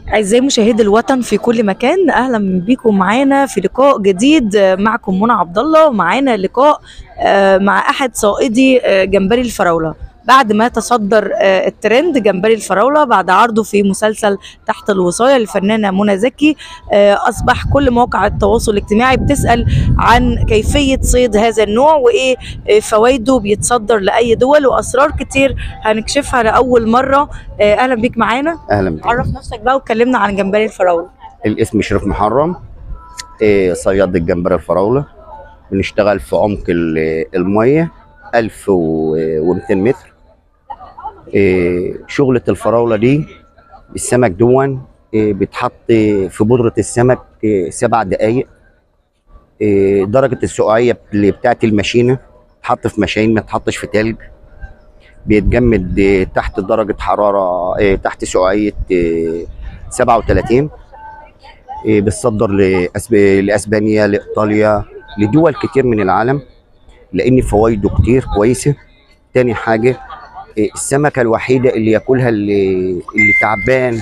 أعزائي مشاهدي الوطن في كل مكان أهلا بكم معانا في لقاء جديد معكم منى عبد الله ومعانا لقاء آه، مع أحد صائدي آه، جمبري الفراولة بعد ما تصدر آه، الترند جمبري الفراولة بعد عرضه في مسلسل تحت الوصاية للفنانة منى زكي آه، أصبح كل مواقع التواصل الاجتماعي بتسأل عن كيفية صيد هذا النوع وإيه آه، فوائده بيتصدر لأي دول وأسرار كتير هنكشفها لأول مرة آه، أهلا بيك معانا اهلا بك عرف نفسك بقى وكلمنا عن جمبري الفراولة الاسم شريف محرم إيه، صياد الجمبري الفراوله بنشتغل في عمق ال- الميه 1200 متر إيه، شغلة الفراولة دي السمك دون إيه، بيتحط في بودرة السمك إيه، سبع دقايق إيه، درجة السقوعية اللي بتاعت الماشينة تحط في ماشين ما تحطش في تلج بيتجمد إيه، تحت درجة حرارة إيه، تحت سقوعية إيه، 37 إيه، بتصدر لأسب... لاسبانيا لايطاليا لدول كتير من العالم لان فوائده كتير كويسه تاني حاجه إيه، السمكه الوحيده اللي ياكلها اللي, اللي تعبان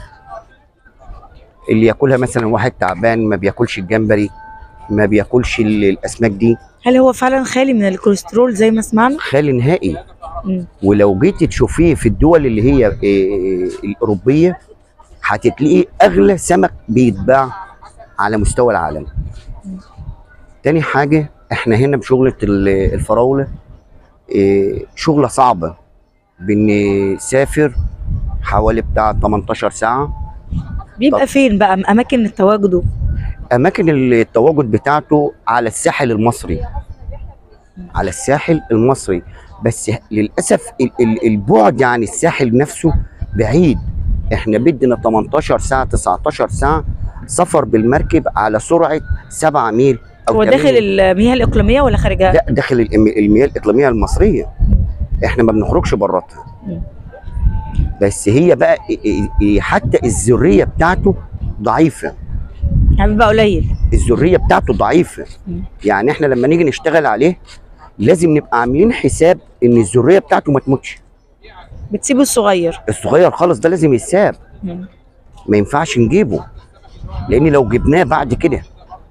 اللي ياكلها مثلا واحد تعبان ما بياكلش الجمبري ما بياكلش ال- الاسماك دي هل هو فعلا خالي من الكوليسترول زي ما سمعنا؟ خالي نهائي مم. ولو جيت تشوفيه في الدول اللي هي إيه، الاوروبيه هتلاقيه اغلى سمك بيتباع على مستوى العالم تاني حاجه احنا هنا بشغله ال- الفراوله إيه، شغله صعبه بنسافر حوالي بتاع 18 ساعه بيبقى طب. فين بقى اماكن تواجده؟ اماكن التواجد بتاعته على الساحل المصري على الساحل المصري بس للاسف ال- ال- البعد عن الساحل نفسه بعيد احنا بدنا 18 ساعه 19 ساعه سفر بالمركب على سرعه 7 ميل او هو 8 داخل المياه الاقليميه ولا خارجها؟ لا داخل الإم- المياه الاقليميه المصريه احنا ما بنخرجش براتها مم. بس هي بقى إ- إ- إ- حتى الذريه بتاعته ضعيفه يعني بيبقى قليل الذريه بتاعته ضعيفه مم. يعني احنا لما نيجي نشتغل عليه لازم نبقى عاملين حساب ان الذريه بتاعته ما تموتش بتسيبه الصغير الصغير خالص ده لازم يتساب مم. ما ينفعش نجيبه لان لو جبناه بعد كده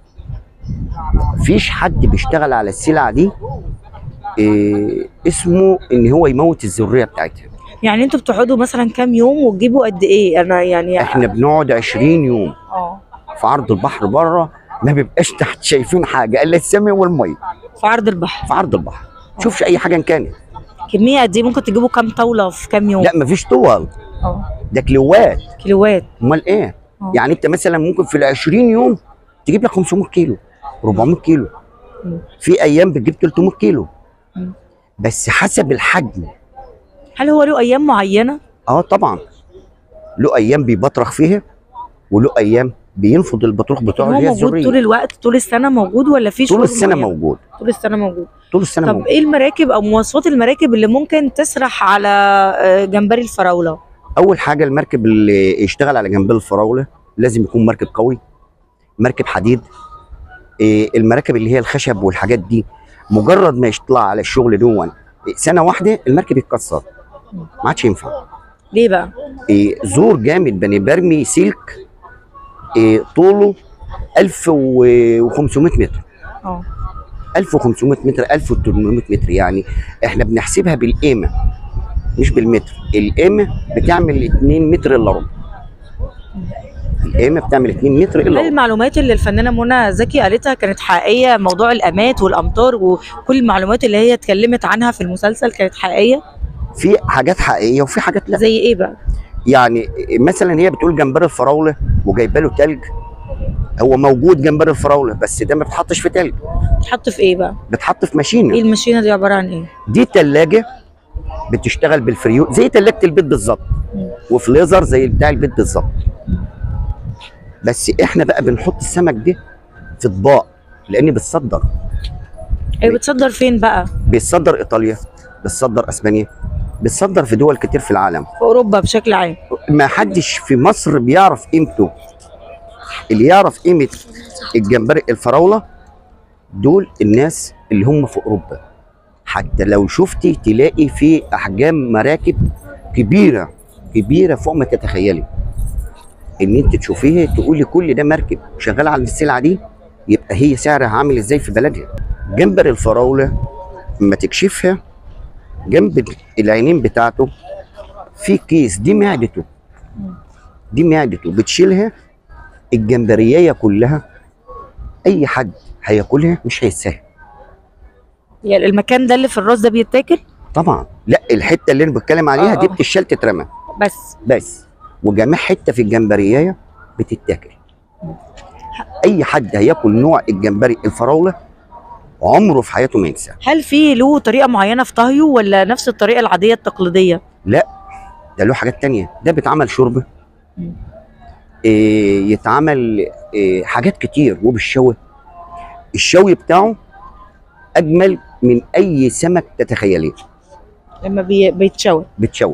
مفيش حد بيشتغل على السلعه دي إيه اسمه ان هو يموت الذريه بتاعتها يعني انتوا بتقعدوا مثلا كام يوم وتجيبوا قد ايه؟ انا يعني احنا بنقعد 20 يوم اه في عرض البحر بره ما بيبقاش تحت شايفين حاجه الا السماء والميه في عرض البحر في عرض البحر شوفش اي حاجه إن كانت كميه قد ايه ممكن تجيبوا كام طاوله في كام يوم؟ لا مفيش طول اه ده كيلوات كيلوات امال ايه آه. يعني انت مثلا ممكن في ال 20 يوم تجيب لك 500 كيلو 400 كيلو مم. في ايام بتجيب 300 كيلو مم. بس حسب الحجم هل هو له ايام معينه؟ اه طبعا له ايام بيبطرخ فيها وله ايام بينفض البطروخ بتاعه هو اللي هي موجود طول الذريه الوقت طول السنه موجود ولا في طول شهور السنه معينة؟ موجود طول السنه موجود طول السنه طب موجود ايه المراكب او مواصفات المراكب اللي ممكن تسرح على آه، جمبري الفراوله؟ اول حاجه المركب اللي يشتغل على جنب الفراوله لازم يكون مركب قوي مركب حديد إيه المراكب اللي هي الخشب والحاجات دي مجرد ما يطلع على الشغل دون سنه واحده المركب يتكسر ما عادش ينفع ليه بقى؟ إيه زور جامد بني برمي سلك إيه طوله 1500 متر اه 1500 متر 1800 متر يعني احنا بنحسبها بالقيمه مش بالمتر القيمه بتعمل 2 متر الا ربع القيمه بتعمل 2 متر الا هل ربع المعلومات اللي الفنانه منى زكي قالتها كانت حقيقيه موضوع الامات والامطار وكل المعلومات اللي هي اتكلمت عنها في المسلسل كانت حقيقيه في حاجات حقيقيه وفي حاجات لا زي ايه بقى يعني مثلا هي بتقول جمبري الفراوله وجايبه له تلج هو موجود جمبري الفراوله بس ده ما بتحطش في تلج تحط في ايه بقى بتحط في ايه ماشينه الماشينه دي عباره عن ايه دي تلاجه بتشتغل بالفريون زي تلاجه البيت بالظبط مم. وفليزر زي بتاع البيت بالظبط بس احنا بقى بنحط السمك ده في اطباق لان بتصدر ايه بتصدر فين بقى بيتصدر ايطاليا بتصدر اسبانيا بتصدر في دول كتير في العالم في اوروبا بشكل عام ما حدش في مصر بيعرف قيمته اللي يعرف قيمه الجمبري الفراوله دول الناس اللي هم في اوروبا حتى لو شفتي تلاقي في احجام مراكب كبيره كبيره فوق ما تتخيلي ان انت تشوفيه تقولي كل ده مركب شغال على السلعه دي يبقى هي سعرها عامل ازاي في بلدها جمبري الفراوله لما تكشفها جنب العينين بتاعته في كيس دي معدته دي معدته بتشيلها الجمبرية كلها اي حد هياكلها مش هيستاهل يعني المكان ده اللي في الراس ده بيتاكل طبعا لا الحته اللي انا بتكلم عليها آه، دي آه. بتشال تترمى بس بس وجميع حته في الجمبريه بتتاكل اي حد هياكل نوع الجمبري الفراوله عمره في حياته ما ينسى هل في له طريقه معينه في طهيه ولا نفس الطريقه العاديه التقليديه لا ده له حاجات تانية ده بيتعمل شوربه مم. إيه يتعمل إيه حاجات كتير وبالشوي الشوي بتاعه اجمل من اي سمك تتخيليه لما بي... بيتشوي بتشوي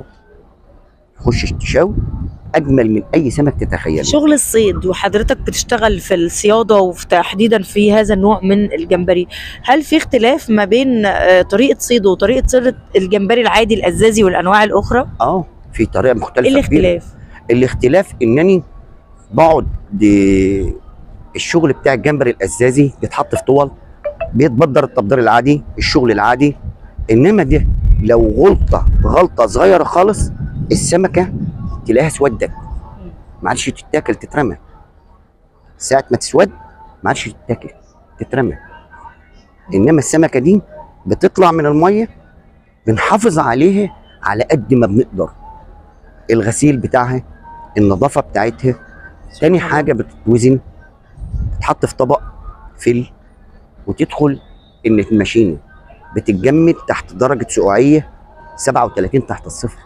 خش تشوي اجمل من اي سمك تتخيليه شغل الصيد وحضرتك بتشتغل في الصياده وفي تحديدا في هذا النوع من الجمبري هل في اختلاف ما بين آه، طريقه صيده وطريقه صيد الجمبري العادي الازازي والانواع الاخرى اه في طريقه ايه مختلفه كبيرة. الاختلاف الاختلاف انني بقعد دي- الشغل بتاع الجمبري الازازي بيتحط في طول بيتبدر التبدير العادي الشغل العادي انما ده لو غلطه غلطه صغيره خالص السمكه تلاقيها اسودت ما عادش تتاكل تترمى ساعه ما تسود ما عادش تتاكل تترمى انما السمكه دي بتطلع من الميه بنحافظ عليها على قد ما بنقدر الغسيل بتاعها النظافه بتاعتها تاني حاجه بتتوزن تتحط في طبق فل وتدخل ان الماشينه بتتجمد تحت درجه سقوعيه 37 تحت الصفر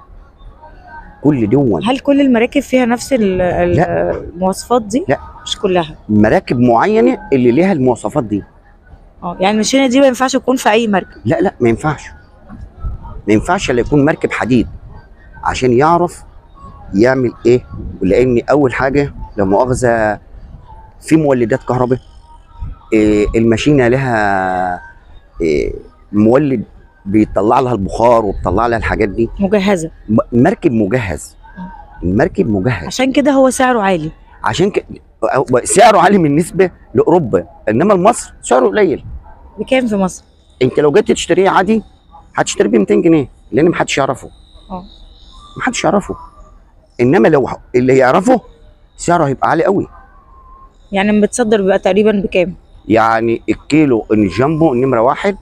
كل دون هل كل المراكب فيها نفس ال- ال- لا. المواصفات دي لا. مش كلها مراكب معينه اللي ليها المواصفات دي اه يعني الماشينه دي ما ينفعش تكون في اي مركب لا لا ما ينفعش ما ينفعش الا يكون مركب حديد عشان يعرف يعمل ايه لان اول حاجه لو مؤاخذه في مولدات كهرباء إيه الماشينه لها إيه مولد بيطلع لها البخار وبيطلع لها الحاجات دي مجهزه م- المركب مجهز المركب مجهز عشان كده هو سعره عالي عشان ك... أو- سعره عالي بالنسبه لاوروبا انما لمصر سعره قليل بكام في مصر انت لو جيت تشتريه عادي هتشتريه ب 200 جنيه لان محدش يعرفه اه محدش يعرفه انما لو ح- اللي يعرفه سعره هيبقى عالي قوي يعني لما بتصدر بيبقى تقريبا بكام يعني الكيلو الجامبو النمره واحد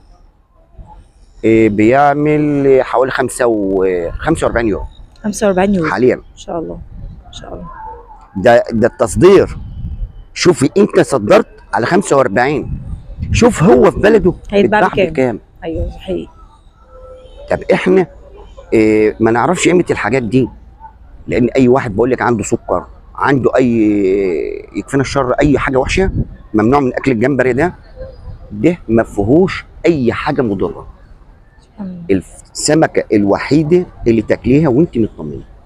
إيه، بيعمل حوالي خمسة و 45 يورو 45 يورو حاليا ان شاء الله ان شاء الله ده ده التصدير شوفي انت صدرت على 45 شوف هو في بلده هيتباع اتباع بكام؟ بكام ايوه ده حقيقي طب احنا إيه ما نعرفش قيمه الحاجات دي لان اي واحد بقول لك عنده سكر عنده اي يكفينا الشر اي حاجه وحشه ممنوع من اكل الجمبري ده ده ما فيهوش اي حاجه مضره سبحان الله. السمكه الوحيده اللي تاكليها وانت مطمنه